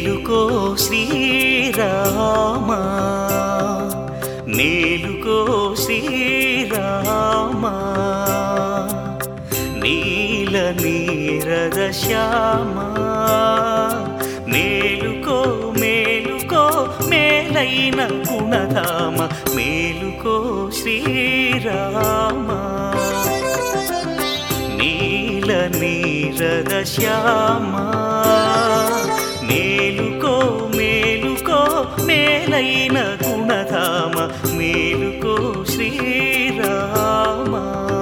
మేలుకో శ్రీరామ మేలుకో శ్రీరామ నీల నీరద శ్యామ మేలుకో మేలుకో మేలైన గుణధామ మేలుకో శ్రీరామ నీల నీరద శ్యామ మేలుకో మేలుకో మేలైన గుణధామ మేలుకో శ్రీరామ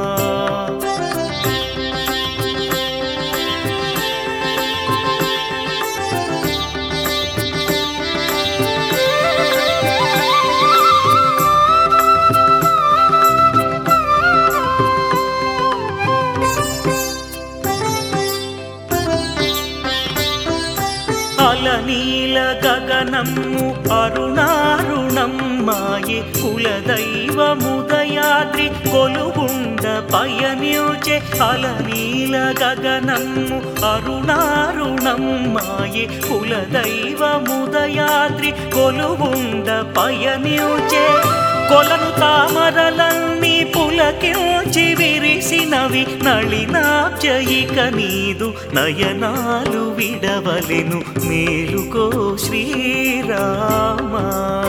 అలనీల గగనము అరుణారుణం మాయే కులదైవముదయాద్రి కొలుగుండ పయనిల్చే అలనీల గగనము అరుణారుణం మాయే కులదైవముదయాద్రి కొలుగుండ పయనిల్చే కొలను తామరలన్నీ పులకించి విరిసినవి నళినాబ్జయిక నీదు నయనాలు విడవలెను మేలుకో శ్రీరామ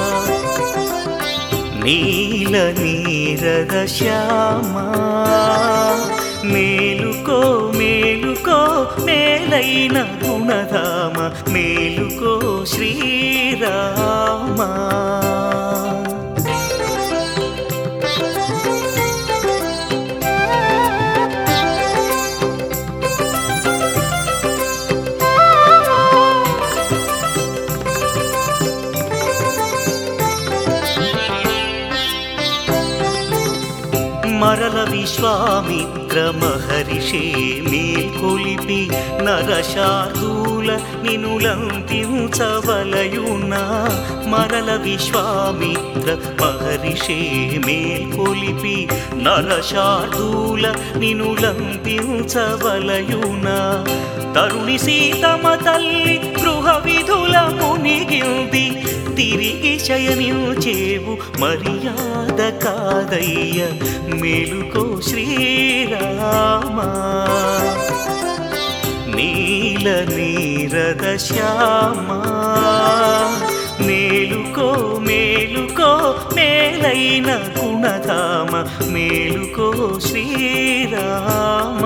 నీల నీరద శ్యామ మేలుకో మేలుకో మేలైన గుణధామ మేలుకో శ్రీరామ మరల విశ్వామిత్ర మహర్షి మేల్కొలిపి నరశార్దూల నినులంతించవలయున మరల విశ్వామిత్ర మహర్షి మేల్కొలిపి నరశార్దూల నినులంతించవలయున తరుణి సీతమ తల్లి గృహ విధుల మునిగింది తిరిగి శయనించేవు మర్యాద కాదయ్య మేలుకో శ్రీరామ నీల నీరద శ్యామ మేలుకో మేలుకో మేలైన గుణధామ మేలుకో శ్రీరామ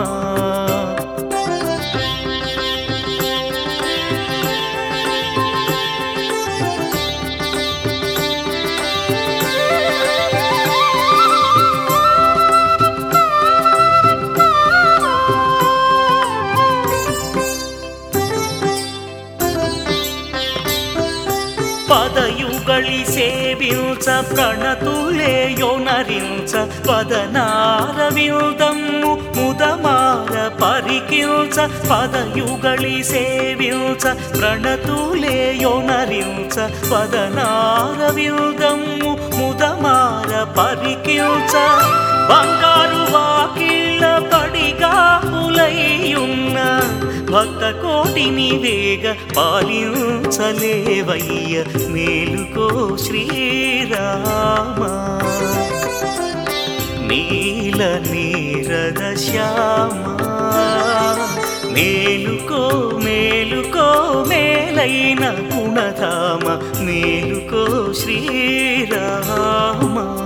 పదయుగళి సేవించ ప్రణతులేయొనరించ పదనారవిల్దమ్ము ముదమార పరికించ పదయుగళి సేవించ ప్రణతులేయొనరించ పదనారవిల్దమ్ము ముదమార పరికించ బంగారు వాకిళ్ళ పడిగా పులయ్యున్న భక్త కోటిని వేగ పాలించలేవయ్య మేలుకో శ్రీరామ నీల నీరద శ్యామ మేలుకో మేలుకో మేలైన గుణధామ మేలుకో శ్రీరామ